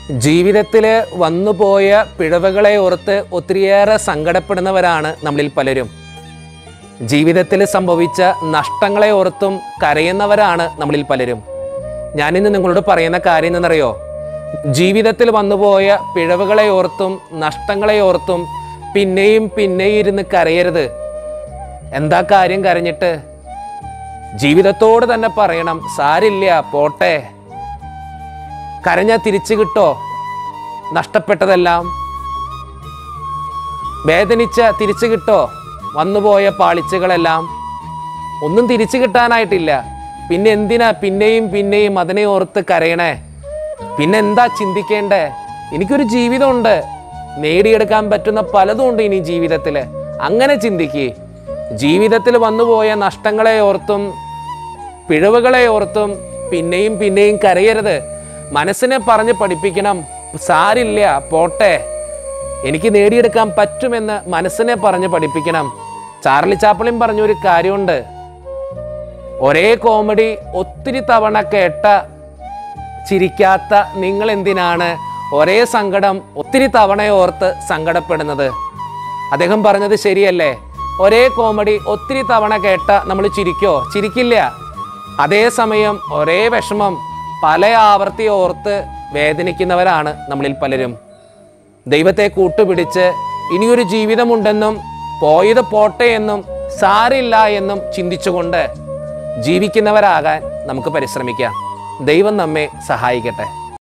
ജീവിതത്തിൽ വന്നുപോയ പിഴവുകളെ ഓർത്ത് ഒത്തിരിയേറെ സങ്കടപ്പെടുന്നവരാണ് നമ്മളിൽ പലരും ജീവിതത്തിൽ സംഭവിച്ച നഷ്ടങ്ങളെ ഓർത്തും കരയുന്നവരാണ് നമ്മളിൽ പലരും ഞാനിന്ന് നിങ്ങളോട് പറയുന്ന കാര്യം എന്തെന്നറിയോ ജീവിതത്തിൽ വന്നുപോയ പിഴവുകളെ ഓർത്തും നഷ്ടങ്ങളെ ഓർത്തും പിന്നെയും പിന്നെയും ഇരുന്ന് കരയരുത് എന്താ കാര്യം കരഞ്ഞിട്ട് ജീവിതത്തോട് തന്നെ പറയണം സാരില്ല പോട്ടെ കരഞ്ഞാൽ തിരിച്ചു കിട്ടോ നഷ്ടപ്പെട്ടതെല്ലാം വേദനിച്ച തിരിച്ചു കിട്ടോ വന്നുപോയ പാളിച്ചകളെല്ലാം ഒന്നും തിരിച്ചു കിട്ടാനായിട്ടില്ല പിന്നെ എന്തിനാ പിന്നെയും പിന്നെയും അതിനെ ഓർത്ത് കരയണേ പിന്നെ എന്താ ചിന്തിക്കേണ്ടേ എനിക്കൊരു ജീവിതമുണ്ട് നേടിയെടുക്കാൻ പറ്റുന്ന പലതും ഉണ്ട് ഇനി ജീവിതത്തിൽ അങ്ങനെ ചിന്തിക്ക് ജീവിതത്തിൽ വന്നുപോയ നഷ്ടങ്ങളെ ഓർത്തും പിഴവുകളെ ഓർത്തും പിന്നെയും പിന്നെയും കരയരുത് മനസ്സിനെ പറഞ്ഞ് പഠിപ്പിക്കണം സാരില്ല പോട്ടെ എനിക്ക് നേടിയെടുക്കാൻ പറ്റുമെന്ന് മനസ്സിനെ പറഞ്ഞ് പഠിപ്പിക്കണം ചാർലി ചാപ്പളിൻ പറഞ്ഞൊരു കാര്യമുണ്ട് ഒരേ കോമഡി ഒത്തിരി തവണ കേട്ട ചിരിക്കാത്ത നിങ്ങൾ എന്തിനാണ് ഒരേ സങ്കടം ഒത്തിരി തവണ ഓർത്ത് സങ്കടപ്പെടുന്നത് അദ്ദേഹം പറഞ്ഞത് ശരിയല്ലേ ഒരേ കോമഡി ഒത്തിരി തവണ കേട്ട നമ്മൾ ചിരിക്കോ ചിരിക്കില്ല അതേസമയം ഒരേ വിഷമം പല ആവർത്തി ഓർത്ത് വേദനിക്കുന്നവരാണ് നമ്മളിൽ പലരും ദൈവത്തെ കൂട്ടുപിടിച്ച് ഇനിയൊരു ജീവിതമുണ്ടെന്നും പോയത് പോട്ടെ എന്നും സാരില്ല എന്നും ചിന്തിച്ചുകൊണ്ട് ജീവിക്കുന്നവരാകാൻ നമുക്ക് പരിശ്രമിക്കാം ദൈവം നമ്മെ സഹായിക്കട്ടെ